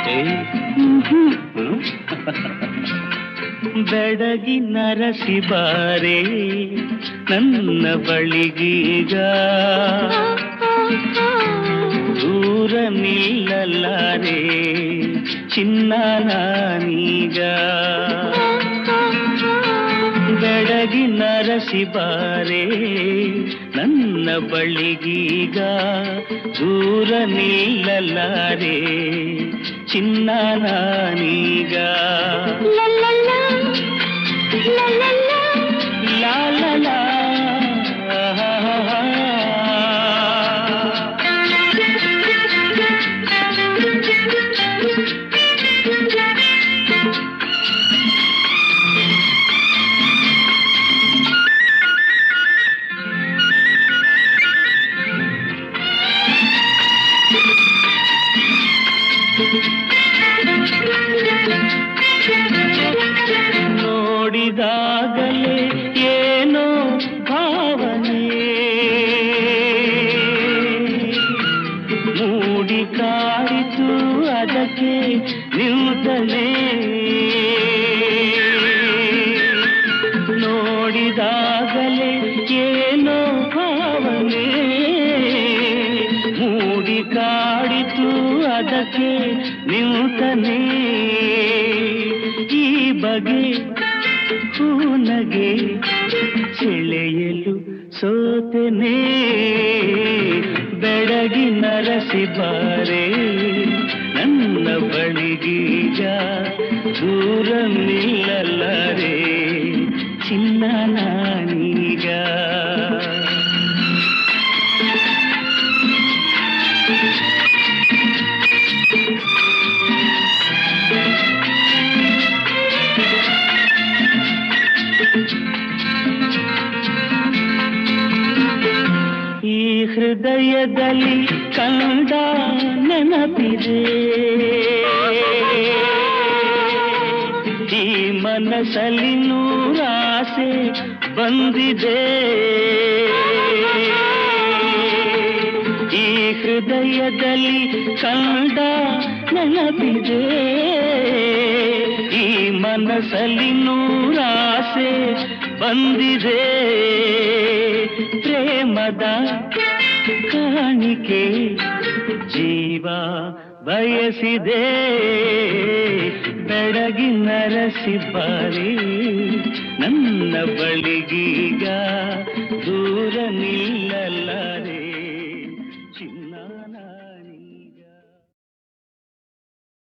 ಏಯ್, ಹ್ಮ್? ಬೆಡಗಿ ನರಸಿ ಬಾರೆ ನನ್ನ ಬಳಿಗೀಗ ದೂರ ನಿಲ್ಲಲಾರೆ ಚಿನ್ನ ನಾನೀಗ ಬೆಡಗಿ ನರಸಿ ಬಾರೆ ನನ್ನ ಬಳಿಗೀಗ ದೂರ ನಿಲ್ಲಲಾರೆ ಚಿನ್ನ ನಾನೀಗ ಲಾ ಲಾ ಲಾ ನೋಡಿದಾಗಲೇ ಏನೋ ಭಾವನೆ ಮೂಡಿ ಕಾಡಿತು ಅದಕ್ಕೆ ನಿಲ್ತಲೇ ನೋಡಿದಾಗಲೇ ಏನೋ ಭಾವನೆ ಮೂಡಿ ಕಾಡಿತು ಅದಕ್ಕೆ ನಿಲ್ತನೇ ಈ ಬಗೆ ಹೂನಗೆ ಸೆಳೆಯಲು ಸೋತೆನೆ ಬೆಡಗಿ ನರಸಿ ಬಾರೆ ನನ್ನ ಬಳಿಗೀಗ ದೂರ ನಿಲ್ಲಲಾರೆ ಚಿನ್ನ ನಾನೀಗ ಈ ಹೃದಯದಲ್ಲಿ ಕಂಡ ನೆನಪಿದೆ ಈ ಮನಸ್ಸಲ್ಲಿ ನೂರಾಸೆ ಬಂದಿದೆ ಈ ಹೃದಯದಲ್ಲಿ ಕಂಡ ನೆನಪಿದೆ ಈ ಮನಸ್ಸಲ್ಲಿ ನೂರಾಸೆ ಬಂದಿದೆ ಪ್ರೇಮದ ಕಾಣಿಕೆ ಜೀವ ಬಯಸಿದೆ ಬೆಡಗಿ ನರಸಿ ಬಾರಿ ನನ್ನ ಬಳಿಗೀಗ ದೂರ ನಿಲ್ಲ